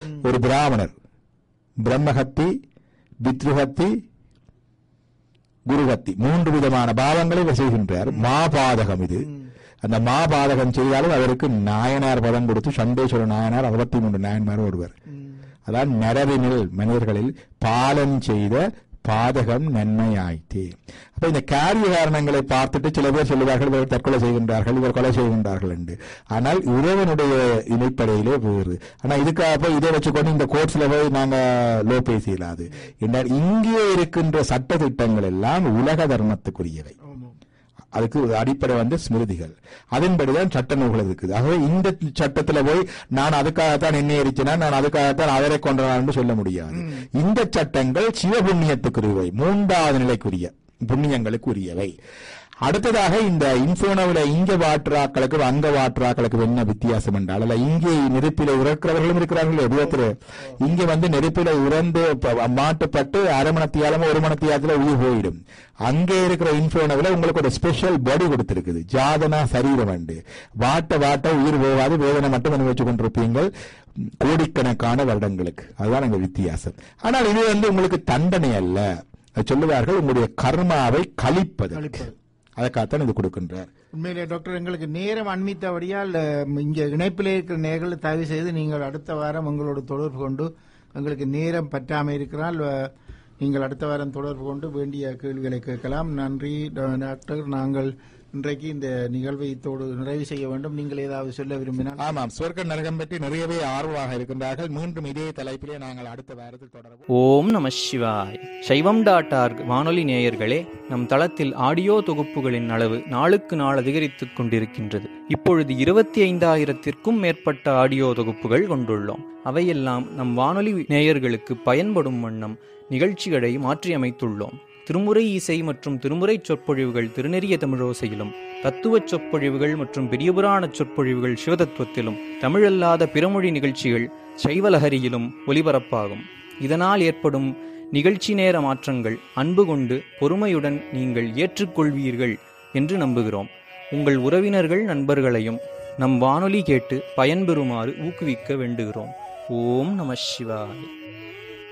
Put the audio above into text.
ஒரு பிராமணர் பிரம்மஹத்தி பித்ருஹத்தி குருஹத்தி மூன்று விதமான பாவங்களை இவர் செய்கின்றார் மாபாதகம் இது அந்த மாபாதகம் செய்தாலும் அவருக்கு நாயனார் பதம் கொடுத்து சண்டேஸ்வர நாயனார் அறுபத்தி மூன்று நாயன்மார் ஒருவர் அதான் நரவினில் மனிதர்களில் பாலன் செய்த பாதகம் நன்மையாயிற்று அப்ப இந்த காரிய காரணங்களை பார்த்துட்டு சில பேர் சொல்லுவார்கள் இவர் தற்கொலை செய்கின்றார்கள் இவர் கொலை செய்கின்றார்கள் என்று ஆனால் இறைவனுடைய இணைப்படையிலே வேறு ஆனா இதுக்காக போய் இதை வச்சுக்கொண்டு இந்த கோர்ட்ஸ்ல போய் நாங்க லோ பேச இயலாது என்றால் இங்கே இருக்கின்ற சட்ட திட்டங்கள் எல்லாம் உலக தர்மத்துக்குரியவை அதுக்கு ஒரு அடிப்படை வந்து ஸ்மிருதிகள் அதன்படிதான் சட்ட நூல்கள் இருக்குது ஆகவே இந்த சட்டத்துல போய் நான் அதுக்காகத்தான் என்ன எரிச்சினா நான் அதுக்காகத்தான் அவரை கொண்டான்னு சொல்ல முடியாது இந்த சட்டங்கள் சிவபுண்ணியத்துக்குரியவை மூன்றாவது நிலைக்குரிய புண்ணியங்களுக்குரியவை அடுத்ததாக இந்த இன்ஃபோனோவில் இங்க வாட்டுறாக்களுக்கு அங்க வாட்டுறாக்களுக்கு என்ன வித்தியாசம் என்றால் அல்ல இங்கே நெருப்பில இறக்கிறவர்களும் இருக்கிறார்கள் விதத்தில் இங்க வந்து நெருப்பில இறந்து ப- மாட்டுப்பட்டு அரை மணத்தியாலமோ ஒரு மணத்தியாலத்துல உயிர் போயிடும் அங்கே இருக்கிற இன்ஃபோனோவில் உங்களுக்கு ஒரு ஸ்பெஷல் பாடி கொடுத்திருக்குது ஜாதனா சரீரம் உண்டு வாட்ட வாட்ட உயிர் போகாது வேதனை மட்டும் அனுபவிச்சு கொண்டிருப்பீங்கள் கோடிக்கணக்கான வருடங்களுக்கு அதுதான் எங்க வித்தியாசம் ஆனால் இது வந்து உங்களுக்கு தண்டனை அல்ல அது சொல்லுவார்கள் உங்களுடைய கர்மாவை கழிப்பது கழிப்பது. அதற்காகத்தான் இது கொடுக்கின்றார் உண்மையிலே டாக்டர் எங்களுக்கு நேரம் அண்மித்தபடியால் அஹ், இங்க இணைப்பிலே இருக்கிற நேர்கள் தயவு செய்து நீங்கள் அடுத்த வாரம் உங்களோட தொடர்பு கொண்டு எங்களுக்கு நேரம் பற்றாமல் இருக்கிறால் அஹ், நீங்கள் அடுத்த வாரம் தொடர்பு கொண்டு வேண்டிய கேள்விகளை கேட்கலாம் நன்றி டா- டாக்டர் நாங்கள் இன்றைக்கு இந்த நிகழ்வை இத்தோடு நிறைவு செய்ய வேண்டும் நீங்கள் ஏதாவது சொல்ல விரும்பினால் ஆமாம் சுவர்க்க நரகம் பற்றி நிறையவே ஆர்வமாக இருக்கின்றார்கள் மீண்டும் இதே தலைப்பிலே நாங்கள் அடுத்த வாரத்தில் தொடரவும் ஓம் நம சிவாய் சைவம் டாட் ஆர்க் வானொலி நேயர்களே நம் தளத்தில் ஆடியோ தொகுப்புகளின் அளவு நாளுக்கு நாள் அதிகரித்துக் கொண்டிருக்கின்றது இப்பொழுது இருபத்தி ஐந்தாயிரத்திற்கும் மேற்பட்ட ஆடியோ தொகுப்புகள் கொண்டுள்ளோம் அவையெல்லாம் நம் வானொலி நேயர்களுக்கு பயன்படும் வண்ணம் நிகழ்ச்சிகளை மாற்றியமைத்துள்ளோம் திருமுறை இசை மற்றும் திருமுறை சொற்பொழிவுகள் திருநெறிய தமிழோசையிலும் தத்துவச் சொற்பொழிவுகள் மற்றும் பெரியபுராண சொற்பொழிவுகள் சிவதத்துவத்திலும் தமிழல்லாத பிறமொழி நிகழ்ச்சிகள் சைவலஹரியிலும் ஒலிபரப்பாகும் இதனால் ஏற்படும் நிகழ்ச்சி நேர மாற்றங்கள் அன்பு கொண்டு பொறுமையுடன் நீங்கள் ஏற்றுக்கொள்வீர்கள் என்று நம்புகிறோம் உங்கள் உறவினர்கள் நண்பர்களையும் நம் வானொலி கேட்டு பயன்பெறுமாறு ஊக்குவிக்க வேண்டுகிறோம் ஓம் நம சிவாய்